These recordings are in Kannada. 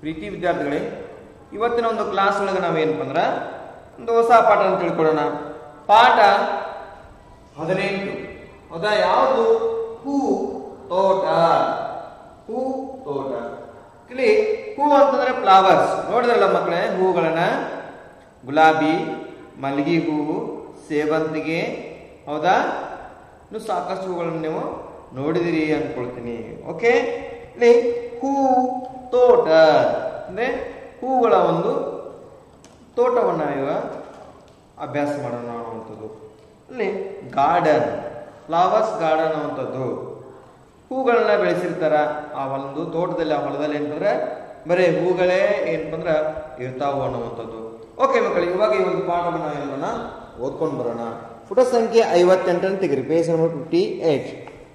ಪ್ರೀತಿ ವಿದ್ಯಾರ್ಥಿಗಳೇ ಇವತ್ತಿನ ಒಂದು ಕ್ಲಾಸ್ ಒಳಗೆ ನಾವೇನಪ್ಪ ಅಂದ್ರೆ ಒಂದು ಹೊಸ ಪಾಠ ಅಂತ ತಿಳ್ಕೊಳ್ಳೋಣ ಪಾಠ ಹದಿನೆಂಟು ಹೌದಾ ಯಾವುದು ಹೂ ತೋಟ ಹೂ ತೋಟ ಇಲ್ಲಿ ಹೂ ಅಂತಂದ್ರೆ ಫ್ಲವರ್ಸ್ ನೋಡಿದ್ರಲ್ಲ ಮಕ್ಕಳೇ ಹೂಗಳನ್ನ ಗುಲಾಬಿ ಮಲ್ಲಿಗೆ ಹೂವು ಸೇವಂತಿಗೆ ಹೌದಾ ಇನ್ನು ಸಾಕಷ್ಟು ಹೂಗಳನ್ನು ನೀವು ನೋಡಿದಿರಿ ಅನ್ಕೊಳ್ತೀನಿ ಓಕೆ ಇಲ್ಲಿ ಹೂ ತೋಟ ಅಂದ್ರೆ ಹೂಗಳ ಒಂದು ತೋಟವನ್ನ ಇವಾಗ ಅಭ್ಯಾಸ ಮಾಡೋಣ ಅನ್ನುವಂಥದ್ದು ಅಲ್ಲಿ ಗಾರ್ಡನ್ ಫ್ಲವರ್ಸ್ ಗಾರ್ಡನ್ ಅನ್ನುವಂಥದ್ದು ಹೂಗಳನ್ನ ಬೆಳೆಸಿರ್ತಾರ ಆ ಒಂದು ತೋಟದಲ್ಲಿ ಆ ಹೊಲದಲ್ಲಿ ಏನಂತಂದ್ರೆ ಬರೀ ಹೂಗಳೇ ಏನಪ್ಪ ಅಂದ್ರೆ ಇರ್ತಾವು ಅನ್ನುವಂಥದ್ದು ಓಕೆ ಮಕ್ಕಳು ಇವಾಗ ಈ ಒಂದು ಪಾಠವನ್ನ ಏನ್ ಮಾಡೋಣ ಓದ್ಕೊಂಡು ಬರೋಣ ಪುಟ ಸಂಖ್ಯೆ ಐವತ್ತೆಂಟನ್ನು ತೆಗಿರಿ ಪೇಜ್ ನಂಬರ್ ಫಿಫ್ಟಿ ಏಟ್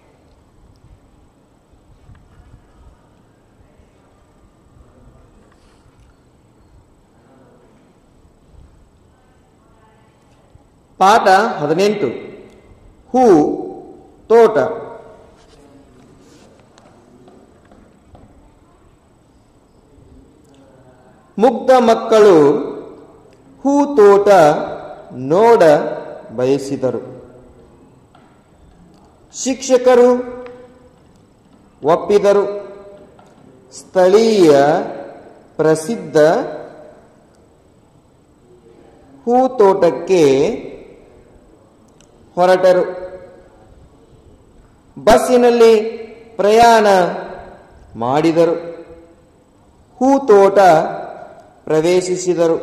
ಪಾಠ ಹದಿನೆಂಟು ಹೂ ತೋಟ ಮುಗ್ಧ ಮಕ್ಕಳು ಹೂ ತೋಟ ನೋಡ ಬಯಸಿದರು ಶಿಕ್ಷಕರು ಒಪ್ಪಿದರು ಸ್ಥಳೀಯ ಪ್ರಸಿದ್ಧ ಹೂ ತೋಟಕ್ಕೆ ಹೊರಟರು ಬಸ್ಸಿನಲ್ಲಿ ಪ್ರಯಾಣ ಮಾಡಿದರು ಹೂ ತೋಟ ಪ್ರವೇಶಿಸಿದರು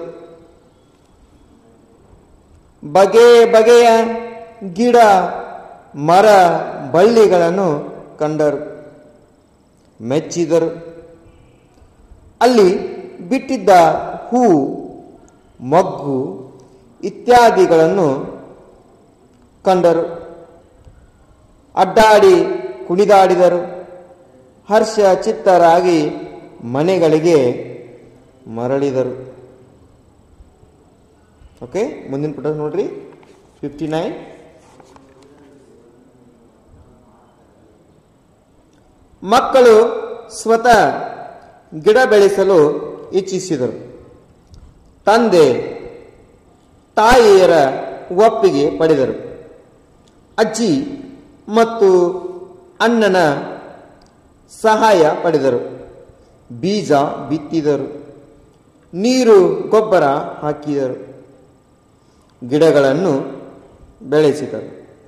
ಬಗೆ ಬಗೆಯ ಗಿಡ ಮರ ಬಳ್ಳಿಗಳನ್ನು ಕಂಡರು ಮೆಚ್ಚಿದರು ಅಲ್ಲಿ ಬಿಟ್ಟಿದ್ದ ಹೂ ಮಗ್ಗು ಇತ್ಯಾದಿಗಳನ್ನು ಕಂಡರು ಅಡ್ಡಾಡಿ ಕುಣಿದಾಡಿದರು ಹರ್ಷ ಚಿತ್ತರಾಗಿ ಮನೆಗಳಿಗೆ ಮರಳಿದರು ಓಕೆ ಮುಂದಿನ ಪುಟ ನೋಡ್ರಿ ಫಿಫ್ಟಿ ನೈನ್ ಮಕ್ಕಳು ಸ್ವತಃ ಗಿಡ ಬೆಳೆಸಲು ಇಚ್ಛಿಸಿದರು ತಂದೆ ತಾಯಿಯರ ಒಪ್ಪಿಗೆ ಪಡೆದರು ಅಜ್ಜಿ ಮತ್ತು ಅಣ್ಣನ ಸಹಾಯ ಪಡೆದರು ಬೀಜ ಬಿತ್ತಿದರು ನೀರು ಗೊಬ್ಬರ ಹಾಕಿದರು ಗಿಡಗಳನ್ನು ಬೆಳೆಸಿದರು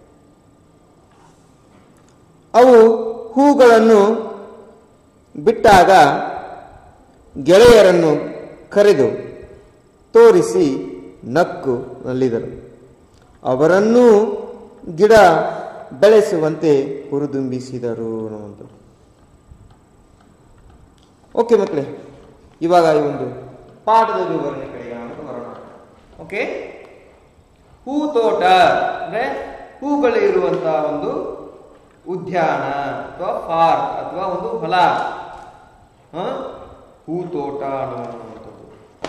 ಅವು ಹೂಗಳನ್ನು ಬಿಟ್ಟಾಗ ಗೆಳೆಯರನ್ನು ಕರೆದು ತೋರಿಸಿ ನಕ್ಕು ನಲ್ಲಿದರು ಅವರನ್ನೂ ಗಿಡ ಬೆಳೆಸುವಂತೆ ಹುರಿದುಂಬಿಸಿದರು ಅನ್ನುವಂಥದ್ದು ಓಕೆ ಮಕ್ಕಳೇ ಇವಾಗ ಈ ಒಂದು ಪಾಠದ ವಿವರಣೆ ಕಡೆಗೆ ನಾವು ಬರೋಣ ಓಕೆ ಹೂ ತೋಟ ಅಂದ್ರೆ ಹೂಗಳು ಇರುವಂತಹ ಒಂದು ಉದ್ಯಾನ ಅಥವಾ ಪಾರ್ಕ್ ಅಥವಾ ಒಂದು ಹೊಲ ಹ? ಹೂ ತೋಟ ಅನ್ನುವಂಥದ್ದು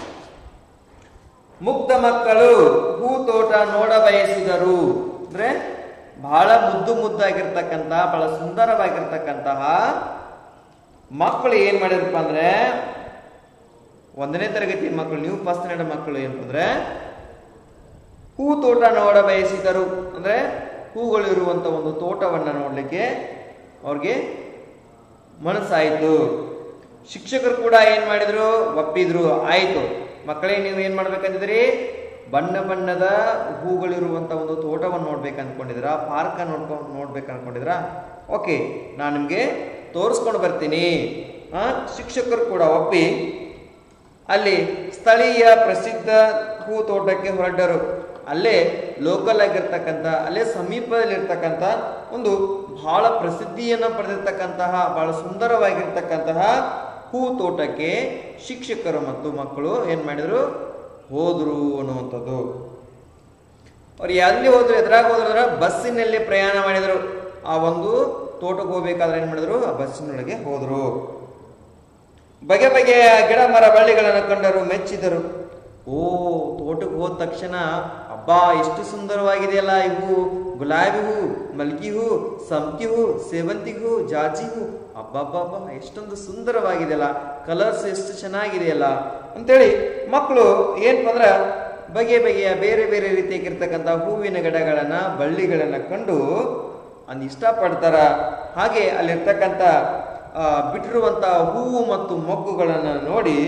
ಮುಗ್ಧ ಮಕ್ಕಳು ಹೂ ತೋಟ ನೋಡ ಬಯಸಿದರು ಅಂದ್ರೆ ಬಹಳ ಮುದ್ದು ಮುದ್ದಾಗಿರ್ತಕ್ಕಂತ ಬಹಳ ಸುಂದರವಾಗಿರ್ತಕ್ಕಂತಹ ಮಕ್ಕಳು ಏನ್ ಮಾಡಿರಪ್ಪ ಅಂದ್ರೆ ಒಂದನೇ ತರಗತಿ ಮಕ್ಕಳು ನೀವು ಫಸ್ಟ್ ಸ್ಟ್ಯಾಂಡರ್ಡ್ ಮಕ್ಕಳು ಏನಂದ್ರೆ ಹೂ ತೋಟ ನೋಡ ಬಯಸಿದರು ಅಂದ್ರೆ ಹೂಗಳು ಇರುವಂತ ಒಂದು ತೋಟವನ್ನ ನೋಡ್ಲಿಕ್ಕೆ ಅವ್ರಿಗೆ ಮನಸ್ಸಾಯಿತು ಶಿಕ್ಷಕರು ಕೂಡ ಏನ್ ಮಾಡಿದ್ರು ಒಪ್ಪಿದ್ರು ಆಯ್ತು ಮಕ್ಕಳೇ ನೀವು ಏನ್ ಮಾಡ್ಬೇಕಂತಿದ್ರಿ ಬಣ್ಣ ಬಣ್ಣದ ಹೂಗಳಿರುವಂತ ಒಂದು ತೋಟವನ್ನು ನೋಡ್ಬೇಕು ಅನ್ಕೊಂಡಿದ್ರ ಪಾರ್ಕ್ ನೋಡ್ಕೊಂಡು ನೋಡ್ಬೇಕು ಅನ್ಕೊಂಡಿದ್ರ ಓಕೆ ನಾನು ನಿಮ್ಗೆ ತೋರಿಸ್ಕೊಂಡು ಬರ್ತೀನಿ ಆ ಶಿಕ್ಷಕರು ಕೂಡ ಒಪ್ಪಿ ಅಲ್ಲಿ ಸ್ಥಳೀಯ ಪ್ರಸಿದ್ಧ ಹೂ ತೋಟಕ್ಕೆ ಹೊರಟರು ಅಲ್ಲೇ ಲೋಕಲ್ ಆಗಿರ್ತಕ್ಕಂಥ ಅಲ್ಲೇ ಸಮೀಪದಲ್ಲಿರ್ತಕ್ಕಂಥ ಒಂದು ಬಹಳ ಪ್ರಸಿದ್ಧಿಯನ್ನು ಪಡೆದಿರ್ತಕ್ಕಂತಹ ಬಹಳ ಸುಂದರವಾಗಿರ್ತಕ್ಕಂತಹ ಹೂ ತೋಟಕ್ಕೆ ಶಿಕ್ಷಕರು ಮತ್ತು ಮಕ್ಕಳು ಏನ್ ಮಾಡಿದ್ರು ಹೋದ್ರು ಅನ್ನುವಂಥದ್ದು ಅವ್ರು ಎಲ್ಲಿ ಹೋದ್ರು ಎದುರಾಗ ಹೋದ್ರ ಬಸ್ಸಿನಲ್ಲಿ ಪ್ರಯಾಣ ಮಾಡಿದರು ಆ ಒಂದು ತೋಟಕ್ಕೆ ಹೋಗ್ಬೇಕಾದ್ರೆ ಏನ್ ಮಾಡಿದ್ರು ಆ ಬಸ್ಸಿನೊಳಗೆ ಹೋದ್ರು ಬಗೆ ಬಗೆಯ ಗಿಡ ಮರ ಬಳ್ಳಿಗಳನ್ನು ಕಂಡರು ಮೆಚ್ಚಿದರು ಓ ತೋಟಕ್ಕೆ ಹೋದ ತಕ್ಷಣ ಅಬ್ಬಾ ಎಷ್ಟು ಸುಂದರವಾಗಿದೆಯಲ್ಲ ಇವು ಗುಲಾಬಿ ಹೂ ಮಲ್ಗಿ ಹೂ ಸಂಪಿಗೆ ಹೂ ಸೇವಂತಿಗೆ ಹೂ ಜಾಜಿ ಹೂ ಅಬ್ಬಬ್ಬಬ್ಬ ಎಷ್ಟೊಂದು ಸುಂದರವಾಗಿದೆಯಲ್ಲ ಕಲರ್ಸ್ ಎಷ್ಟು ಚೆನ್ನಾಗಿದೆಯಲ್ಲ ಅಂತೇಳಿ ಮಕ್ಕಳು ಏನಪ್ಪ ಅಂದ್ರ ಬಗೆ ಬಗೆಯ ಬೇರೆ ಬೇರೆ ರೀತಿಯಾಗಿರ್ತಕ್ಕಂಥ ಹೂವಿನ ಗಿಡಗಳನ್ನ ಬಳ್ಳಿಗಳನ್ನ ಕಂಡು ಅನ್ ಇಷ್ಟಪಡ್ತಾರ ಹಾಗೆ ಅಲ್ಲಿರ್ತಕ್ಕಂಥ ಆ, ಬಿಟ್ಟಿರುವಂತ ಹೂವು ಮತ್ತು ಮೊಗ್ಗುಗಳನ್ನ ನೋಡಿ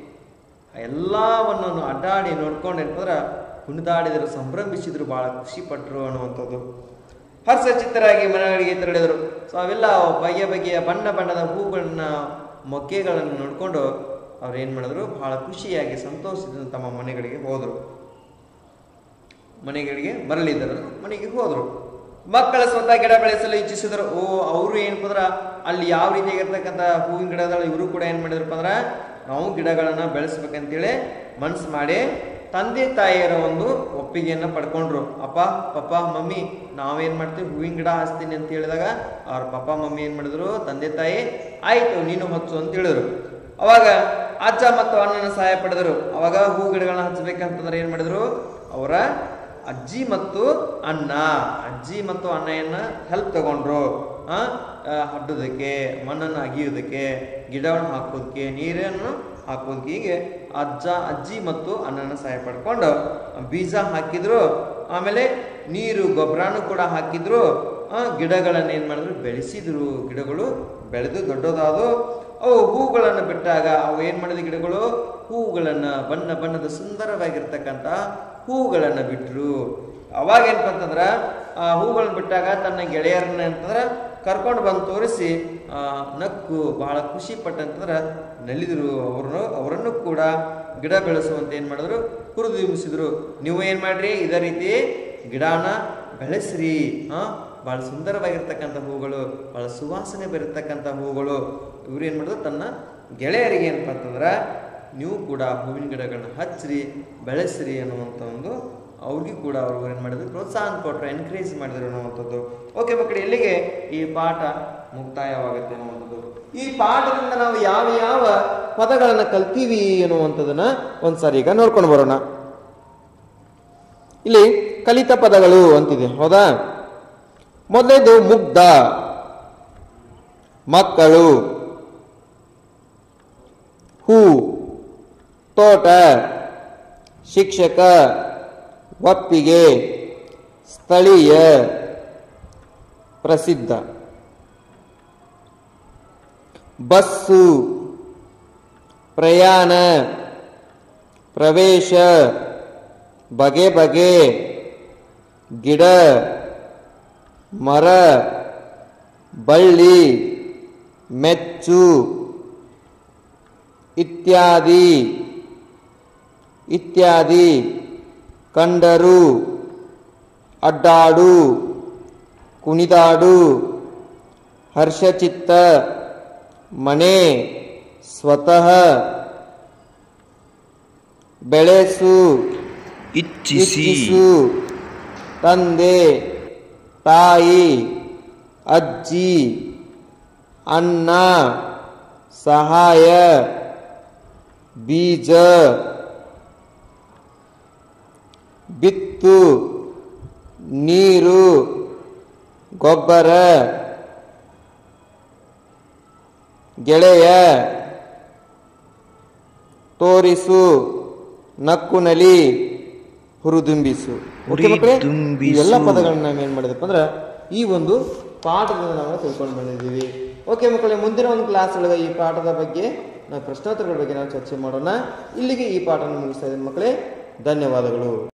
ಎಲ್ಲವನ್ನು ಅಡ್ಡಾಡಿ ನೋಡ್ಕೊಂಡು ಏನಂದ್ರೆ ಕುಣಿದಾಡಿದರು ಸಂಭ್ರಮಿಸಿದ್ರು ಬಹಳ ಖುಷಿ ಪಟ್ರು ಅನ್ನುವಂಥದ್ದು ಹರ್ಷಚಿತ್ತರಾಗಿ ಮನೆಗಳಿಗೆ ತೆರಳಿದರು ಸೊ ಅವೆಲ್ಲ ಬಗೆಯ ಬಗೆಯ ಬಣ್ಣ ಬಣ್ಣದ ಹೂಗಳನ್ನ ಮೊಗ್ಗೆಗಳನ್ನು ನೋಡ್ಕೊಂಡು ಅವ್ರು ಏನ್ ಮಾಡಿದ್ರು ಬಹಳ ಖುಷಿಯಾಗಿ ಸಂತೋಷದಿಂದ ತಮ್ಮ ಮನೆಗಳಿಗೆ ಹೋದರು ಮನೆಗಳಿಗೆ ಮರಳಿದರು ಮನೆಗೆ ಹೋದರು ಮಕ್ಕಳ ಸ್ವತಃ ಗಿಡ ಬೆಳೆಸಲು ಇಚ್ಛಿಸಿದರು ಓ ಅವರು ಏನಪ್ಪ ಅಂದ್ರ ಅಲ್ಲಿ ಯಾವ ರೀತಿಯಾಗಿರ್ತಕ್ಕಂಥ ಹೂವಿನ ಗಿಡಗಳು ಇವರು ಕೂಡ ಏನ್ ಮಾಡಿದ್ರಪ್ಪ ಅಂದ್ರ ನಾವು ಗಿಡಗಳನ್ನ ಬೆಳೆಸ್ಬೇಕಂತೇಳಿ ಮನ್ಸು ಮಾಡಿ ತಂದೆ ತಾಯಿಯರ ಒಂದು ಒಪ್ಪಿಗೆಯನ್ನ ಪಡ್ಕೊಂಡ್ರು ಅಪ್ಪ ಪಪ್ಪ ಮಮ್ಮಿ ನಾವೇನ್ ಮಾಡ್ತೀವಿ ಹೂವಿನ ಗಿಡ ಹಚ್ತೀನಿ ಅಂತ ಹೇಳಿದಾಗ ಅವ್ರ ಪಪ್ಪ ಮಮ್ಮಿ ಏನ್ ಮಾಡಿದ್ರು ತಂದೆ ತಾಯಿ ಆಯ್ತು ನೀನು ಹಚ್ಚು ಅಂತ ಹೇಳಿದ್ರು ಅವಾಗ ಅಜ್ಜ ಮತ್ತು ಅಣ್ಣನ ಸಹಾಯ ಪಡೆದರು ಅವಾಗ ಹೂ ಗಿಡಗಳನ್ನ ಹಚ್ಚಬೇಕಂತಂದ್ರೆ ಏನ್ ಮಾಡಿದ್ರು ಅವರ ಅಜ್ಜಿ ಮತ್ತು ಅಣ್ಣ ಅಜ್ಜಿ ಮತ್ತು ಅಣ್ಣಯನ್ನ ಹೆಲ್ಪ್ ತಗೊಂಡ್ರು ಆ ಆ, ಹಡ್ಡೋದಕ್ಕೆ ಮಣ್ಣನ್ನು ಅಗಿಯೋದಕ್ಕೆ ಗಿಡವನ್ನು ಹಾಕೋದಕ್ಕೆ ನೀರನ್ನು ಹಾಕೋದಕ್ಕೆ ಹೀಗೆ ಅಜ್ಜ ಅಜ್ಜಿ ಮತ್ತು ಅಣ್ಣನ ಸಹಾಯ ಪಡ್ಕೊಂಡು ಬೀಜ ಹಾಕಿದ್ರು ಆಮೇಲೆ ನೀರು ಗೊಬ್ಬರನು ಕೂಡ ಹಾಕಿದ್ರು ಆ ಗಿಡಗಳನ್ನ ಏನ್ ಮಾಡಿದ್ರು ಬೆಳೆಸಿದ್ರು ಗಿಡಗಳು ಬೆಳೆದು ದೊಡ್ಡದಾದವು ಅವು ಹೂಗಳನ್ನು ಬಿಟ್ಟಾಗ ಅವು ಏನ್ ಮಾಡಿದ ಗಿಡಗಳು ಹೂಗಳನ್ನ ಬಣ್ಣ ಬಣ್ಣದ ಸುಂದರವಾಗಿರ್ತಕ್ಕಂಥ ಹೂಗಳನ್ನ ಬಿಟ್ರು ಅವಾಗ ಏನಪ್ಪ ಅಂತಂದ್ರ ಆ ಹೂಗಳನ್ನ ಬಿಟ್ಟಾಗ ತನ್ನ ಗೆಳೆಯರನ್ನ ಅಂತಂದ್ರ ಕರ್ಕೊಂಡು ಬಂದು ತೋರಿಸಿ ಆ ನಕ್ಕು ಬಹಳ ಖುಷಿ ಪಟ್ಟಂತಂದ್ರ ನಲಿದ್ರು ಅವ್ರನ್ನು ಅವರನ್ನು ಕೂಡ ಗಿಡ ಬೆಳೆಸುವಂತ ಏನ್ ಮಾಡಿದ್ರು ಹುರಿದುಂಬಿಸಿದ್ರು ನೀವು ಏನ್ ಮಾಡ್ರಿ ಇದೇ ರೀತಿ ಗಿಡನ ಬೆಳೆಸ್ರಿ ಆ ಬಹಳ ಸುಂದರವಾಗಿರ್ತಕ್ಕಂಥ ಹೂಗಳು ಬಹಳ ಸುವಾಸನೆ ಬರತಕ್ಕಂಥ ಹೂಗಳು ಇವ್ರು ಏನ್ ಮಾಡಿದ್ರು ತನ್ನ ಗೆಳೆಯರಿಗೆ ಏನಪ್ಪ ಅಂತಂದ್ರ ನೀವು ಕೂಡ ಹೂವಿನ ಗಿಡಗಳನ್ನ ಹಚ್ಚ್ರಿ ಬೆಳೆಸ್ರಿ ಅನ್ನುವಂಥ ಒಂದು ಅವ್ರಿಗೂ ಕೂಡ ಅವ್ರು ಏನು ಮಾಡಿದ್ರು ಪ್ರೋತ್ಸಾಹ ಕೊಟ್ಟರು ಎನ್ಕರೇಜ್ ಮಾಡಿದ್ರು ಅನ್ನುವಂಥದ್ದು ಓಕೆ ಮಕ್ಕಳು ಎಲ್ಲಿಗೆ ಈ ಪಾಠ ಮುಕ್ತಾಯವಾಗುತ್ತೆ ಅನ್ನುವಂಥದ್ದು ಈ ಪಾಠದಿಂದ ನಾವು ಯಾವ ಯಾವ ಪದಗಳನ್ನ ಕಲ್ತೀವಿ ಅನ್ನುವಂಥದ್ದನ್ನ ಒಂದ್ಸಾರಿ ಈಗ ನೋಡ್ಕೊಂಡು ಬರೋಣ ಇಲ್ಲಿ ಕಲಿತ ಪದಗಳು ಅಂತಿದೆ ಹೌದಾ ಮೊದಲೇದು ಮುಗ್ಧ ಮಕ್ಕಳು ಹೂ ತೋಟ ಶಿಕ್ಷಕ ಒಪ್ಪಿಗೆ ಸ್ಥಳೀಯ ಪ್ರಸಿದ್ಧ ಬಸ್ಸು ಪ್ರಯಾಣ ಪ್ರವೇಶ ಬಗೆ ಬಗೆ ಗಿಡ ಮರ ಬಳ್ಳಿ ಮೆಚ್ಚು ಇತ್ಯಾದಿ ಇತ್ಯಾದಿ ಕಂಡರು ಅಡ್ಡಾಡು ಕುಣಿದಾಡು ಹರ್ಷಚಿತ್ತ ಮನೆ ಸ್ವತಃ ಬೆಳೆಸು ಇಚ್ಛಿಸಿ ಇಚ್ಛಿಸು ತಂದೆ ತಾಯಿ ಅಜ್ಜಿ ಅಣ್ಣ ಸಹಾಯ ಬೀಜ ಬಿತ್ತು ನೀರು ಗೊಬ್ಬರ ಗೆಳೆಯ ತೋರಿಸು ನಕ್ಕು ನಲಿ ಹುರಿದುಂಬಿಸು ಓಕೆ ಮಕ್ಕಳೇ? ಈ ಹುರಿದುಂಬಿಸು. ಎಲ್ಲ ಪದಗಳನ್ನ ನಾವು ಏನ್ ಮಾಡಿದಪ್ಪ ಅಂದ್ರೆ ಈ ಒಂದು ಪಾಠದಿಂದ ನಾವು ತಿಳ್ಕೊಂಡು ಬಂದಿದ್ದೀವಿ ಓಕೆ ಮಕ್ಕಳೇ ಮುಂದಿನ ಒಂದು ಕ್ಲಾಸ್ ಒಳಗೆ ಈ ಪಾಠದ ಬಗ್ಗೆ ನಾವು ಪ್ರಶ್ನೋತ್ತರಗಳ ಬಗ್ಗೆ ನಾವು ಚರ್ಚೆ ಮಾಡೋಣ ಇಲ್ಲಿಗೆ ಈ ಪಾಠವನ್ನು ಮುಗಿಸ್ತಾ ಇದ್ದೀನಿ ಮಕ್ಕಳೇ ಧನ್ಯವಾದಗಳು